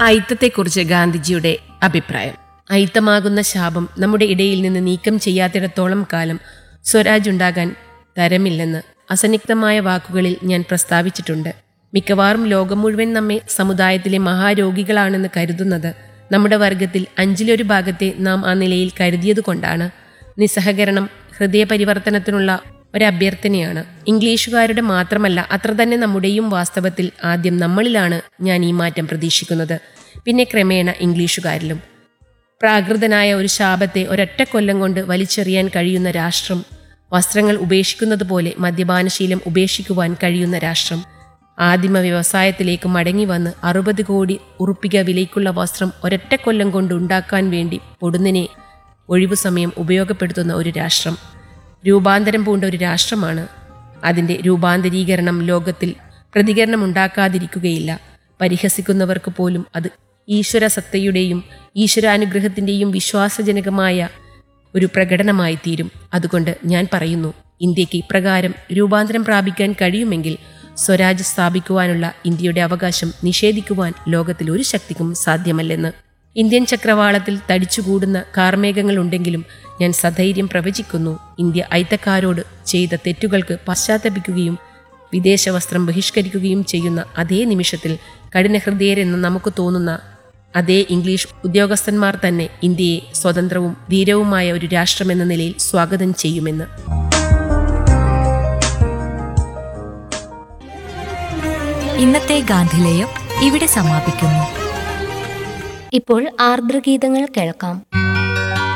അയിത്തത്തെക്കുറിച്ച് ഗാന്ധിജിയുടെ അഭിപ്രായം അയിത്തമാകുന്ന ശാപം നമ്മുടെ ഇടയിൽ നിന്ന് നീക്കം ചെയ്യാത്തിടത്തോളം കാലം സ്വരാജ് ഉണ്ടാകാൻ തരമില്ലെന്ന് അസന്നിഗ്ധമായ വാക്കുകളിൽ ഞാൻ പ്രസ്താവിച്ചിട്ടുണ്ട് മിക്കവാറും ലോകം മുഴുവൻ നമ്മെ സമുദായത്തിലെ മഹാരോഗികളാണെന്ന് കരുതുന്നത് നമ്മുടെ വർഗത്തിൽ അഞ്ചിലൊരു ഭാഗത്തെ നാം ആ നിലയിൽ കരുതിയതുകൊണ്ടാണ് നിസ്സഹകരണം ഹൃദയപരിവർത്തനത്തിനുള്ള ഒരഭ്യർത്ഥനയാണ് ഇംഗ്ലീഷുകാരുടെ മാത്രമല്ല അത്ര തന്നെ നമ്മുടെയും വാസ്തവത്തിൽ ആദ്യം നമ്മളിലാണ് ഞാൻ ഈ മാറ്റം പ്രതീക്ഷിക്കുന്നത് പിന്നെ ക്രമേണ ഇംഗ്ലീഷുകാരിലും പ്രാകൃതനായ ഒരു ശാപത്തെ ഒരൊറ്റ കൊല്ലം കൊണ്ട് വലിച്ചെറിയാൻ കഴിയുന്ന രാഷ്ട്രം വസ്ത്രങ്ങൾ ഉപേക്ഷിക്കുന്നത് പോലെ മദ്യപാനശീലം ഉപേക്ഷിക്കുവാൻ കഴിയുന്ന രാഷ്ട്രം ആദിമ വ്യവസായത്തിലേക്ക് മടങ്ങി വന്ന് അറുപത് കോടി ഉറുപ്പിക വിലയ്ക്കുള്ള വസ്ത്രം ഒരൊറ്റ കൊല്ലം കൊണ്ട് ഉണ്ടാക്കാൻ വേണ്ടി പൊടുന്നിനെ ഒഴിവു സമയം ഉപയോഗപ്പെടുത്തുന്ന ഒരു രാഷ്ട്രം രൂപാന്തരം പൂണ്ട ഒരു രാഷ്ട്രമാണ് അതിൻ്റെ രൂപാന്തരീകരണം ലോകത്തിൽ പ്രതികരണം ഉണ്ടാക്കാതിരിക്കുകയില്ല പരിഹസിക്കുന്നവർക്ക് പോലും അത് ഈശ്വര സത്തയുടെയും ഈശ്വരാനുഗ്രഹത്തിൻ്റെയും വിശ്വാസജനകമായ ഒരു പ്രകടനമായി തീരും അതുകൊണ്ട് ഞാൻ പറയുന്നു ഇന്ത്യക്ക് ഇപ്രകാരം രൂപാന്തരം പ്രാപിക്കാൻ കഴിയുമെങ്കിൽ സ്വരാജ് സ്ഥാപിക്കുവാനുള്ള ഇന്ത്യയുടെ അവകാശം നിഷേധിക്കുവാൻ ലോകത്തിൽ ഒരു ശക്തിക്കും സാധ്യമല്ലെന്ന് ഇന്ത്യൻ ചക്രവാളത്തിൽ തടിച്ചുകൂടുന്ന കാർമേഘങ്ങളുണ്ടെങ്കിലും ഞാൻ സധൈര്യം പ്രവചിക്കുന്നു ഇന്ത്യ ഐത്തക്കാരോട് ചെയ്ത തെറ്റുകൾക്ക് പശ്ചാത്തപിക്കുകയും വിദേശ വസ്ത്രം ബഹിഷ്കരിക്കുകയും ചെയ്യുന്ന അതേ നിമിഷത്തിൽ കഠിനഹൃദയരെന്ന് നമുക്ക് തോന്നുന്ന അതേ ഇംഗ്ലീഷ് ഉദ്യോഗസ്ഥന്മാർ തന്നെ ഇന്ത്യയെ സ്വതന്ത്രവും ധീരവുമായ ഒരു രാഷ്ട്രമെന്ന നിലയിൽ സ്വാഗതം ചെയ്യുമെന്ന് ഇന്നത്തെ ഗാന്ധിലേയം ഇവിടെ സമാപിക്കുന്നു ഇപ്പോൾ ആർദ്രഗീതങ്ങൾ കേൾക്കാം